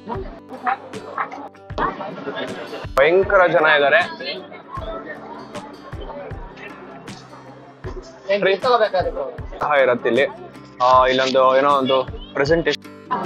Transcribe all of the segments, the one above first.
ಭಯಂಕರ ಜನ ಇದ್ದಾರೆ ಸಹ ಇರತ್ತೆ ಇಲ್ಲಿ ಆ, ಇಲ್ಲೊಂದು ಏನೋ ಒಂದು ಪ್ರೆಸೆಂಟೇಶನ್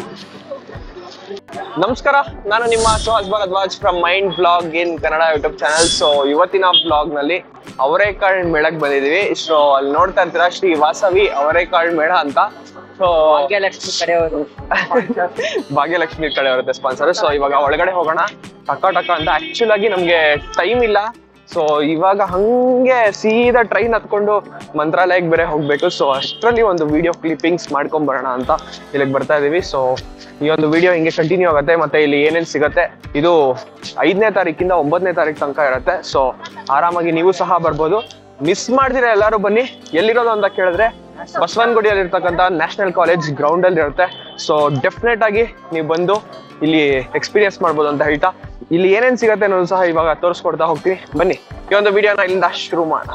ನಮಸ್ಕಾರ ನಾನು ನಿಮ್ಮ Suhas Bharadwaj from mind blog in Kannada YouTube channel so ಇವತ್ತಿನ ಬ್ಲಾಗ್ ನಲ್ಲಿ ಅವರೇಕಾಳ್ ಮೇಳಕ್ ಬಂದಿದೀವಿ ಸೊ ಅಲ್ಲಿ ನೋಡ್ತಾ ಇರ್ತೀರಾ ಶ್ರೀ ವಾಸವಿ ಅವರೇಕಾಳ್ ಮೇಳ ಅಂತ ಸೊ ಭಾಗ್ಯಲಕ್ಷ್ಮಿ ಕಡೆಯವರು ಭಾಗ್ಯಲಕ್ಷ್ಮಿ ಕಡೆ ಇರುತ್ತೆ ಸ್ಪಾನ್ಸರ್ ಸೊ ಇವಾಗ ಒಳಗಡೆ ಹೋಗೋಣ ಟಕ ಟಕ ಅಂತ ಆಕ್ಚುಲ್ ಆಗಿ ನಮ್ಗೆ ಟೈಮ್ ಇಲ್ಲ ಸೊ ಇವಾಗ ಹಂಗೆ ಸೀದಾ ಟ್ರೈನ್ ಹತ್ಕೊಂಡು ಮಂತ್ರಾಲಯಕ್ಕೆ ಬೇರೆ ಹೋಗ್ಬೇಕು ಸೊ ಅಷ್ಟರಲ್ಲಿ ಒಂದು ವಿಡಿಯೋ ಕ್ಲಿಪ್ಪಿಂಗ್ಸ್ ಮಾಡ್ಕೊಂಡ್ ಬರೋಣ ಅಂತ ಇಲ್ಲಿಗೆ ಬರ್ತಾ ಇದೀವಿ ಸೊ ಈ ಒಂದು ವಿಡಿಯೋ ಹಿಂಗೆ ಕಂಟಿನ್ಯೂ ಆಗುತ್ತೆ ಮತ್ತೆ ಇಲ್ಲಿ ಏನೇನು ಸಿಗುತ್ತೆ ಇದು ಐದನೇ ತಾರೀಕಿಂದ ಒಂಬತ್ತನೇ ತಾರೀಕು ತನಕ ಇರುತ್ತೆ ಸೊ ಆರಾಮಾಗಿ ನೀವು ಸಹ ಬರ್ಬೋದು ಮಿಸ್ ಮಾಡ್ದಿರ ಎಲ್ಲರೂ ಬನ್ನಿ ಎಲ್ಲಿರೋದು ಅಂತ ಕೇಳಿದ್ರೆ ಬಸವನಗುಡಿಯಲ್ಲಿ ಇರ್ತಕ್ಕಂಥ ನ್ಯಾಷನಲ್ ಕಾಲೇಜ್ ಗ್ರೌಂಡ್ ಅಲ್ಲಿ ಇರುತ್ತೆ ಸೊ ಡೆಫಿನೆಟ್ ಆಗಿ ನೀವು ಬಂದು ಇಲ್ಲಿ ಎಕ್ಸ್ಪೀರಿಯನ್ಸ್ ಮಾಡ್ಬೋದು ಅಂತ ಹೇಳ್ತಾ ಇಲ್ಲಿ ಏನೇನ್ ಸಿಗತ್ತೆ ಅನ್ನೋದು ಸಹ ಇವಾಗ ತೋರಿಸ್ಕೊಡ್ತಾ ಹೋಗ್ತೀನಿ ಬನ್ನಿ ಈ ಒಂದು ವಿಡಿಯೋನ ಇಲ್ಲಿಂದ ಶುರು ಮಾಡೋಣ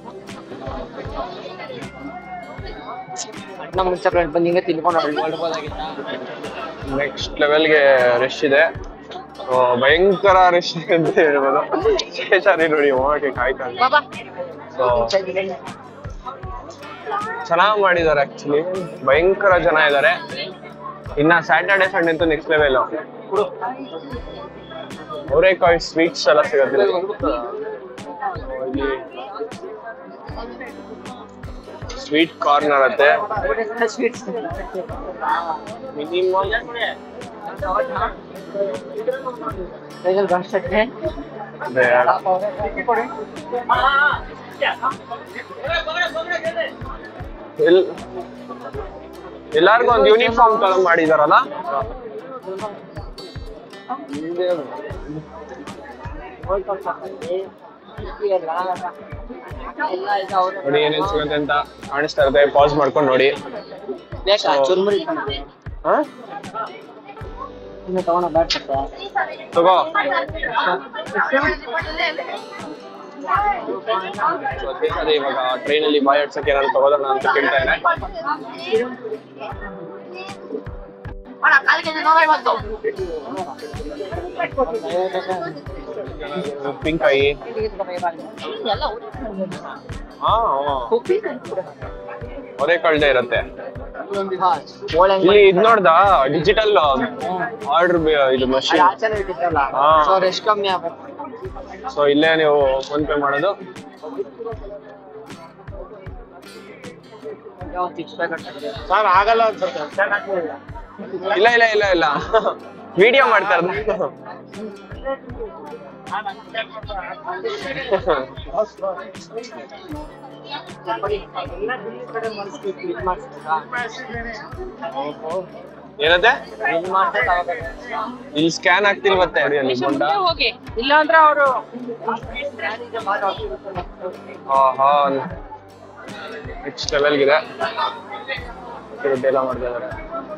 ನಮ್ಮ ಮುಂಚೆ ಬಂದು ಹಿಂಗೆ ತಿನ್ಕೊಂಡು ಹೊರಡ್ಬೋದಾಗಿತ್ತ ನೆಕ್ಸ್ಟ್ ಲೆವೆಲ್ಗೆ ರಶ್ ಇದೆ ಸೊ ಭಯಂಕರ ರಶ್ ಇದೆ ಅಂತ ಹೇಳ್ಬೋದು ಶೇಷಾರಿ ನೋಡಿ ಹೋಗಕ್ಕೆ ಕಾಯ್ತಾ ಸೊ ಚೆನ್ನಾಗಿ ಮಾಡಿದ್ದಾರೆ ಆಕ್ಚುಲಿ ಭಯಂಕರ ಜನ ಇದ್ದಾರೆ ಇನ್ನ ಸ್ಯಾಟರ್ಡೆ ಸಂಡೇ ಅಂತೂ ನೆಕ್ಸ್ಟ್ ಲೆವೆಲ್ ಅವರೇಕಾಯಿ ಸ್ವೀಟ್ಸ್ ಎಲ್ಲ ಸಿಗುತ್ತೆ ಸ್ವೀಟ್ ಕಾರ್ನ್ ಇರುತ್ತೆ ಮಿನಿಮಮ್ ಎಲ್ ಎಲ್ಲಾರ್ಗು ಒಂದು ಯೂನಿಫಾರ್ಮ್ ಕಲರ್ ಮಾಡಿದಾರಲ್ಲ ನೋಡಿ ಏನೇನ್ ಸಿಗುತ್ತೆ ಅಂತ ಕಾಣಿಸ್ತಾ ಇರುತ್ತೆ ಪಾಸ್ ಮಾಡ್ಕೊಂಡು ನೋಡಿ ಬೇಕಾ ಚುರ್ಮುರಿ ಹಾ ಇನ್ನು ತಗೊಂಡ ಬ್ಯಾಟ್ ತಗೋ So, ಅದೇ ಇವಾಗ ಟ್ರೈನ್ ಅಲ್ಲಿ ಬಾಯ್ ಆಡ್ಸಕ್ಕೆ ಏನಾದ್ರು ತಗೋದೋಣ ಅಂತ ಕೇಳ್ತಾ ಇದ್ದಾರೆ ಉಪ್ಪಿನಕಾಯಿ ಹಾ ಹೊರೆ ಕಳ್ದೆ ಇರುತ್ತೆ ಇಲ್ಲಿ ಇದ್ ನೋಡ್ದ ಡಿಜಿಟಲ್ ಆರ್ಡರ್ ಇದು ಮಷೀನ್ ಆಚರಣೆ ಇಟ್ಟಿದ್ದಲ್ಲ ಹಾ. ಸೊ ಎಷ್ಟು ಕಮ್ಮಿ ಆಗುತ್ತೆ ಸೊ ಇಲ್ಲೇ ನೀವು ಫೋನ್ ಪೇ ಮಾಡೋದು ಯಾವ ಸಿಕ್ಸ್ ಪ್ಯಾಕ್ ಸರ್ ಆಗಲ್ಲ ಅನ್ಸುತ್ತೆ ಇಲ್ಲ ಇಲ್ಲ ಇಲ್ಲ ಇಲ್ಲ ವಿಡಿಯೋ ಮಾಡ್ತಾ ಇರೋದು ಏನತ್ತೆ ಇಲ್ಲಿ ಸ್ಕ್ಯಾನ್ ಆಗ್ತಿಲ್ವತ್ತೆ ನೋಡಿ ಅಲ್ಲಿ ಬೊಂಡ ಇಲ್ಲಾಂದ್ರೆ ಅವರು ಆಹಾ ನೆಕ್ಸ್ಟ್ ಲೆವೆಲ್ಗಿದೆ ಎಲ್ಲ ಮಾಡ್ತಾ ಇದಾರೆ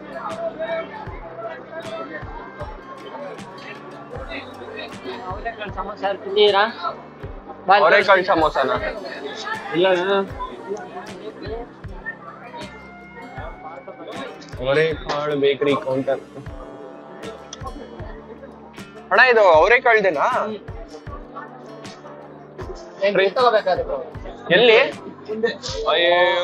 ಸಮಸ್ಯೆ ತಿಂದಿರಾ ಅವರೆಕಾಳು ಸಮೋಸನ ಇಲ್ಲ ಅವರೆಕಾಳು ಬೇಕರಿ ಕೌಂಟರ್ ಅಣ್ಣ ಇದು ಅವರೆಕಾಳ್ದೇನಾ ತಗೋಬೇಕಾದ್ರೆ ಎಲ್ಲಿ ಅಯ್ಯೋ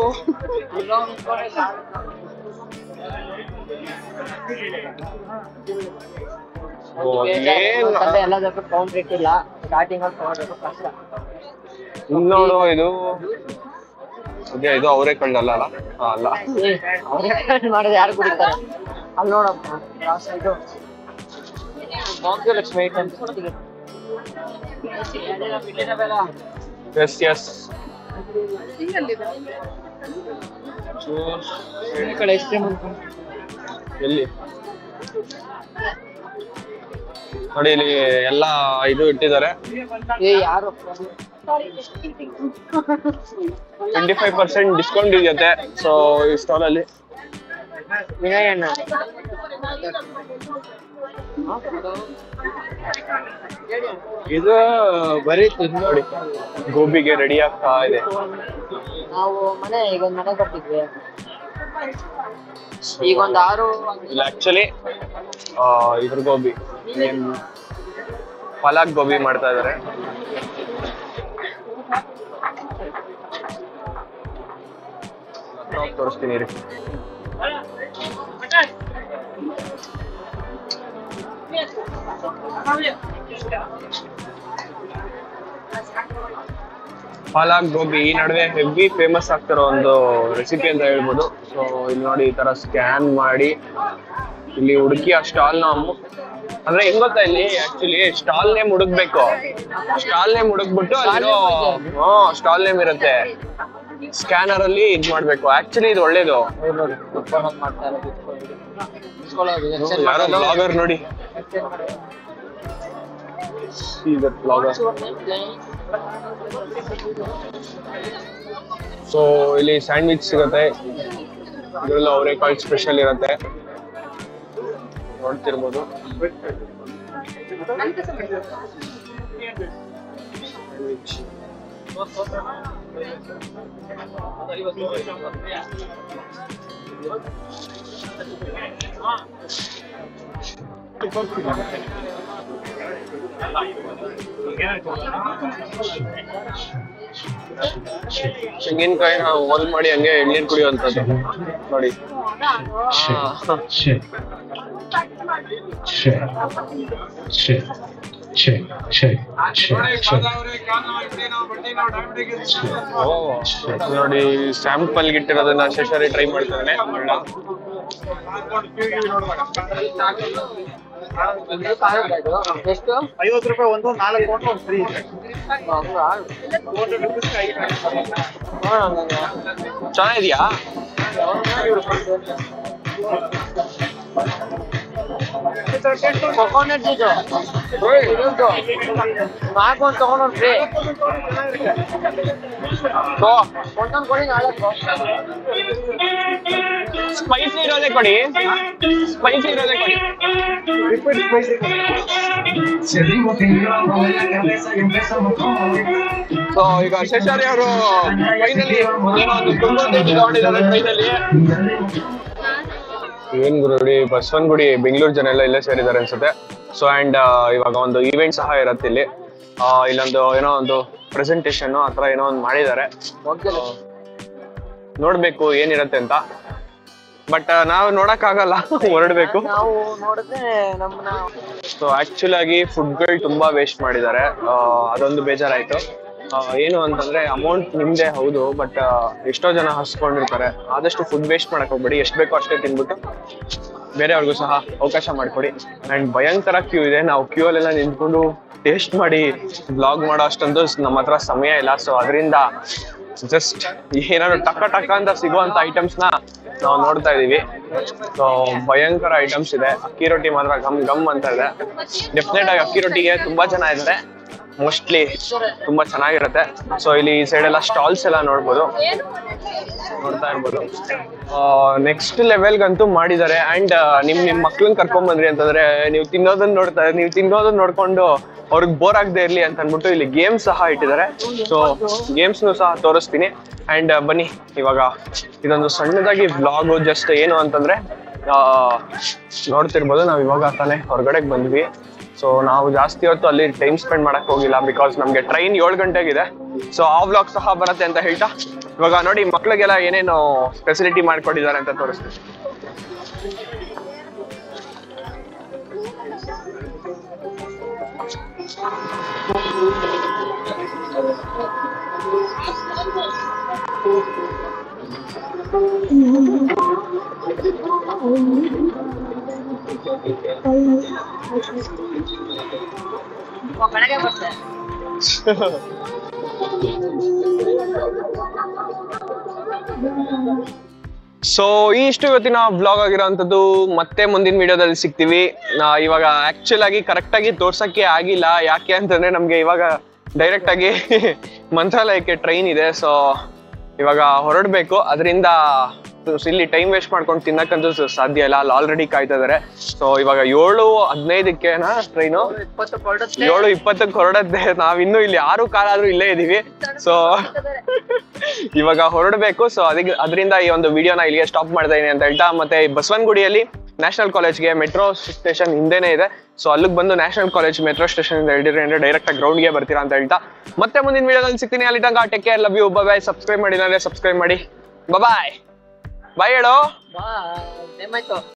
ಓ, ಏನ್ ಎಲ್ಲದಕ್ಕೂ ಕೌಂಟ್ ಇಟ್ಟಿಲ್ಲ ಸ್ಟಾರ್ಟಿಂಗ್ ಅಲ್ಲಿ ತಗೋಬೇಕು ಕಷ್ಟ ಇದ್ ನೋಡು ಇದು ಅದೇ ಇದು ಅವರೆಕಾಳು ಅಲ್ಲ ಅಲ್ಲ ಹಾ, ಅಲ್ಲ ಅವ್ರೆ ಮಾಡಿದ್ರೆ ಯಾರು ಕುಡಿತಾರೆ ಅಲ್ಲಿ ನೋಡಪ್ಪ ಲಾಸ್ಟ್ ಇದು ಭಾಗ್ಯಲಕ್ಷ್ಮಿ ಐಟಮ್ ಎಸ್ ಎಸ್ ಈ ಕಡೆ ಐಸ್ ಕ್ರೀಮ್ ಎಲ್ಲಿ ನೋಡಿ ಇಲ್ಲಿ ಎಲ್ಲ ಇದು ಇಟ್ಟಿದ್ದಾರೆ ಏ ಯಾರು ಟ್ವೆಂಟಿ ಫೈವ್ ಪರ್ಸೆಂಟ್ ಡಿಸ್ಕೌಂಟ್ ಇದೆಯಂತೆ ಸೊ ಈ ಸ್ಟಾಲ್ ಅಲ್ಲಿ ವಿನಯ್ ಅಣ್ಣ ಇದು ಬರೀ ನೋಡಿ ಗೋಬಿಗೆ ರೆಡಿ ಆಗ್ತಾ ಇದೆ ನಾವು ಮನೆ ಈಗ ಒಂದ್ ಮನೆ ಕಟ್ಟಿದ್ವಿ ಈಗ ಒಂದ್ ಆರು ಇಲ್ಲ ಆಕ್ಚುಲಿ ಇದ್ರ ಗೋಬಿ ಏನ್ ಪಲಾಕ್ ಗೋಬಿ ಮಾಡ್ತಾ ಇದಾರೆ ಹತ್ರ ಹೋಗ್ ತೋರಿಸ್ತೀನಿ ಇರಿ ಪಾಲಕ್ ಗೋಬಿ ಈ ನಡುವೆ ಹೆವಿ ಫೇಮಸ್ ಆಗ್ತಿರೋ ಒಂದು ರೆಸಿಪಿ ಅಂತ ಹೇಳ್ಬೋದು ಸೊ ಇಲ್ಲಿ ನೋಡಿ ಈ ತರ ಸ್ಕ್ಯಾನ್ ಮಾಡಿ ಇಲ್ಲಿ ಹುಡುಕಿ ಆ ಸ್ಟಾಲ್ ನ ಅಂದ್ರೆ ಹೆಂಗ್ ಗೊತ್ತಾ ಇಲ್ಲಿ ಆಕ್ಚುಲಿ ಸ್ಟಾಲ್ ನೇಮ್ ಹುಡುಕ್ಬೇಕು ಸ್ಟಾಲ್ ನೇಮ್ ಹುಡುಕ್ಬಿಟ್ಟು ಅಲ್ಲಿರೋ ಹ್ಮ್ ಸ್ಟಾಲ್ ನೇಮ್ ಇರುತ್ತೆ ಸ್ಕ್ಯಾನರ್ ಅಲ್ಲಿ ಇದ್ ಮಾಡ್ಬೇಕು ಆಕ್ಚುಲಿ ಇದು ಒಳ್ಳೇದು ನೋಡಿ ಕುತ್ಕೊಂಡು ಮಾಡ್ತಾ ಇರೋದು ಇಸ್ಕೊಳ್ಳೋದು exchange ಯಾರೋ ಮಾಡೋದು. ಬ್ಲಾಗರ್ ನೋಡಿ ಬ್ಲಾಗರ್ ಸೊ ಇಲ್ಲಿ ಸ್ಯಾಂಡ್ವಿಚ್ ಸಿಗುತ್ತೆ ಇದರಲ್ಲೂ ಅವರೆಕಾಳು ಸ್ಪೆಷಲ್ ಇರುತ್ತೆ ನೋಡ್ತಿರ್ಬೋದು ಸ್ಯಾಂಡ್ವಿಚ್ ತೆಂಗಿನಕಾಯಿನ ಹೋಲ್ ಮಾಡಿ ಹಂಗೆ ಎಳ್ನೀರ್ ಕುಡಿಯುವಂಥದ್ದು ನೋಡಿ check, check, check, check, check, check, check. ಓ, ನೋಡಿ ಸ್ಯಾಂಪಲ್ ಇಟ್ಟಿರೋದನ್ನ ಶೇಷರಿ ಟ್ರೈ ಮಾಡ್ತಾನೆ ಮಳ್ಳ ಎಷ್ಟು ಐವತ್ತು ರೂಪಾಯಿ ಒಂದು ನಾಲ್ಕು ಕೊಟ್ಟು ಒಂದು ಫ್ರೀ ಇದೆ ಚೆನ್ನಾಗಿದ್ಯಾ ಕೊಕೊನಟ್ ಇದು ಇದ್ರದ್ದು. ನಾಲ್ಕು ಒಂದು ತಗೊಂಡು ಫ್ರೀ ಸೊ ಒಂದೊಂದು ಕೊಡಿ ನಾಳೆ ಸ್ಪೈಸಿ ಇರೋದೇ ಕೊಡಿ ಸ್ಪೈಸಿ ಇರೋದೇ ಕೊಡಿ repeat spicy Seguimos tirando la cabeza y empezamos como so ಈಗ ಶೇಷಾರಿ ಅವರು ಫೈನಲಿ ಏನೋ ಒಂದು ತುಂಬ ತಗೊಂಡಿದ್ದಾರೆ ಫೈನಲಿ ಏನ್ ಗುರುಡಿ ಬಸವನಗುಡಿ ಬೆಂಗಳೂರು ಜನ ಎಲ್ಲ ಇಲ್ಲೇ ಸೇರಿದ್ದಾರೆ ಅನ್ಸುತ್ತೆ ಸೊ ಅಂಡ್ ಇವಾಗ ಒಂದು ಈವೆಂಟ್ ಸಹ ಇರತ್ತೆ ಇಲ್ಲಿ ಆ, ಇಲ್ಲೊಂದು ಏನೋ ಒಂದು ಪ್ರೆಸೆಂಟೇಶನ್ ಆ ಥರ ಏನೋ ಒಂದು ಮಾಡಿದ್ದಾರೆ ನೋಡ್ಬೇಕು ಏನಿರತ್ತೆ ಅಂತ ಬಟ್ ನಾವು ನೋಡಕ್ಕಾಗಲ್ಲ ಹೊರಡ್ಬೇಕು ನಾವು ನೋಡಿದ್ರೆ ನಮ್ಮನ್ನ ಸೊ ಆಕ್ಚುಲ್ ಆಗಿ ಫುಡ್ಗಳು ತುಂಬಾ ವೇಸ್ಟ್ ಮಾಡಿದ್ದಾರೆ ಆ, ಅದೊಂದು ಬೇಜಾರಾಯ್ತು ಆ, ಏನು ಅಂತಂದ್ರೆ ಅಮೌಂಟ್ ನಿಮ್ದೇ ಹೌದು ಬಟ್ ಎಷ್ಟೋ ಜನ ಹಸ್ಕೊಂಡಿರ್ತಾರೆ ಆದಷ್ಟು ಫುಡ್ ವೇಸ್ಟ್ ಮಾಡಕ್ ಹೋಗ್ಬೇಡಿ ಎಷ್ಟು ಬೇಕೋ ಅಷ್ಟೇ ತಿನ್ಬಿಟ್ಟು ಬೇರೆಯವ್ರಿಗೂ ಸಹ ಅವಕಾಶ ಮಾಡಿಕೊಡಿ ಅಂಡ್ ಭಯಂಕರ ಕ್ಯೂ ಇದೆ ನಾವು ಕ್ಯೂ ಅಲ್ಲೆಲ್ಲ ನಿಂತ್ಕೊಂಡು ಟೇಸ್ಟ್ ಮಾಡಿ ಬ್ಲಾಗ್ ಮಾಡೋ ಅಷ್ಟೊಂದು ನಮ್ಮ ಹತ್ರ ಸಮಯ ಇಲ್ಲ ಸೊ ಅದರಿಂದ ಜಸ್ಟ್ ಏನಾದ್ರು ಟಕ ಟಕ ಅಂತ ಸಿಗುವಂತ ಐಟಮ್ಸ್ ನ ನಾವು ನೋಡ್ತಾ ಇದೀವಿ ಸೊ ಭಯಂಕರ ಐಟಮ್ಸ್ ಇದೆ ಅಕ್ಕಿ ರೊಟ್ಟಿ ಮಾತ್ರ ಗಮ್ ಗಮ್ ಅಂತ ಇದೆ ಡೆಫಿನೆಟ್ ಆಗಿ ಅಕ್ಕಿ ರೊಟ್ಟಿಗೆ ತುಂಬಾ ಜನ ಇದ್ದಾರೆ ಮೋಸ್ಟ್ಲಿ ತುಂಬಾ ಚೆನ್ನಾಗಿರುತ್ತೆ ಸೊ ಇಲ್ಲಿ ಈ ಸೈಡ್ ಎಲ್ಲ ಸ್ಟಾಲ್ಸ್ ಎಲ್ಲ ನೋಡ್ಬೋದು ನೋಡ್ತಾ ಇರ್ಬೋದು ನೆಕ್ಸ್ಟ್ ಲೆವೆಲ್ಗಂತೂ ಮಾಡಿದ್ದಾರೆ ಅಂಡ್ ನಿಮ್ ನಿಮ್ ಮಕ್ಳನ್ನ ಕರ್ಕೊಂಡ್ ಬಂದ್ರಿ ಅಂತಂದ್ರೆ ನೀವು ತಿನ್ನೋದನ್ನ ನೋಡ್ತಾ ನೀವು ತಿನ್ನೋದನ್ನ ನೋಡ್ಕೊಂಡು ಅವ್ರಿಗೆ ಬೋರ್ ಆಗದೆ ಇರ್ಲಿ ಅಂತ ಅನ್ಬಿಟ್ಟು ಇಲ್ಲಿ ಗೇಮ್ಸ್ ಸಹ ಇಟ್ಟಿದ್ದಾರೆ ಸೊ ಗೇಮ್ಸ್ನು ಸಹ ತೋರಿಸ್ತೀನಿ ಅಂಡ್ ಬನ್ನಿ ಇವಾಗ ಇದೊಂದು ಸಣ್ಣದಾಗಿ ವ್ಲಾಗ್ ಜಸ್ಟ್ ಏನು ಅಂತಂದ್ರೆ ಆ, ನೋಡ್ತಿರ್ಬೋದು ನಾವು ಇವಾಗ ತಾನೇ ಹೊರಗಡೆಗೆ ಬಂದ್ವಿ ಸೊ ನಾವು ಜಾಸ್ತಿ ಹೊತ್ತು ಅಲ್ಲಿ ಟೈಮ್ ಸ್ಪೆಂಡ್ ಮಾಡಕ್ ಹೋಗಿಲ್ಲ ಬಿಕಾಸ್ ನಮ್ಗೆ ಟ್ರೈನ್ ಏಳು ಗಂಟೆಗಿದೆ ಸೊ ಆ ವ್ಲಾಗ್ ಸಹ ಬರುತ್ತೆ ಅಂತ ಹೇಳ್ತಾ ಇವಾಗ ನೋಡಿ ಮಕ್ಳಿಗೆಲ್ಲ ಏನೇನು ಫೆಸಿಲಿಟಿ ಮಾಡ್ಕೊಟ್ಟಿದ್ದಾರೆ ಅಂತ ತೋರಿಸ್ತೀನಿ ಬೆಳಗ್ಗೆ ಬರ್ತೆ ಸೊ ಇಷ್ಟು ಇವತ್ತಿನ ಬ್ಲಾಗ್ ಆಗಿರೋಂಥದ್ದು ಮತ್ತೆ ಮುಂದಿನ ವಿಡಿಯೋದಲ್ಲಿ ಸಿಗ್ತೀವಿ ನಾ ಇವಾಗ ಆಕ್ಚುಲ್ ಆಗಿ ಕರೆಕ್ಟ್ ಆಗಿ ತೋರ್ಸಕ್ಕೆ ಆಗಿಲ್ಲ ಯಾಕೆ ಅಂತಂದ್ರೆ ನಮ್ಗೆ ಇವಾಗ ಡೈರೆಕ್ಟ್ ಆಗಿ ಮಂತ್ರಾಲಯಕ್ಕೆ ಟ್ರೈನ್ ಇದೆ ಸೊ ಇವಾಗ ಹೊರಡ್ಬೇಕು ಅದರಿಂದ ಇಲ್ಲಿ ಟೈಮ್ ವೇಸ್ಟ್ ಮಾಡ್ಕೊಂಡು ತಿನ್ನಕ್ಕಂತೂ ಸ- ಸಾಧ್ಯ ಇಲ್ಲ ಅಲ್ಲಿ ಆಲ್ರೆಡಿ ಕಾಯ್ತಾ ಇದಾರೆ ಸೊ ಇವಾಗ ಏಳು ಹದಿನೈದಕ್ಕೆನಾ ಟ್ರೈನು ಇಪ್ಪತ್ತು ಹೊರಡುತ್ತೆ ಏಳು ಇಪ್ಪತ್ತಕ್ಕೆ ಹೊರಡತ್ತೆ ನಾವ್ ಇನ್ನೂ ಇಲ್ಲಿ ಆರು ಕಾಲ ಆದ್ರೂ ಇಲ್ಲೇ ಇದೀವಿ ಸೊ ಇವಾಗ ಹೊರಡಬೇಕು ಸೊ ಅದಕ್ಕೆ ಅದರಿಂದ ಈ ಒಂದು ವಿಡಿಯೋನ ಇಲ್ಲಿಗೆ ಸ್ಟಾಪ್ ಮಾಡ್ತಾ ಇದೀನಿ ಅಂತ ಹೇಳ್ತಾ ಮತ್ತೆ ಈ ಬಸವನಗುಡಿಯಲ್ಲಿ ನ್ಯಾಷನಲ್ ಕಾಲೇಜ್ಗೆ ಮೆಟ್ರೋ ಸ್ಟೇಷನ್ ಹಿಂದೆನೇ ಇದೆ ಸೊ ಅಲ್ಲಿಗೆ ಬಂದು ನ್ಯಾಷನಲ್ ಕಾಲೇಜ್ ಮೆಟ್ರೋ ಸ್ಟೇಷನ್ ಇಂದ ಹಿಡಿದ್ರೆ ಅಂದ್ರೆ ಡೈರೆಕ್ಟ್ ಆಗಿ ಗ್ರೌಂಡ್ಗೆ ಬರ್ತೀರಾ ಅಂತ ಹೇಳ್ತಾ ಮತ್ತೆ ಮುಂದಿನ ವಿಡಿಯೋದಲ್ಲಿ ಸಿಗ್ತೀನಿ ಅಲ್ಲಿ ತನಕ take care love you bye subscribe ಮಾಡಿದ್ರೆ ಸಬ್ಸ್ಕ್ರೈಬ್ ಮಾಡಿ ಬಾಯ್ ಬಾಯ್ ಹೇಳೋ ಬಾ ಏನಾಯ್ತು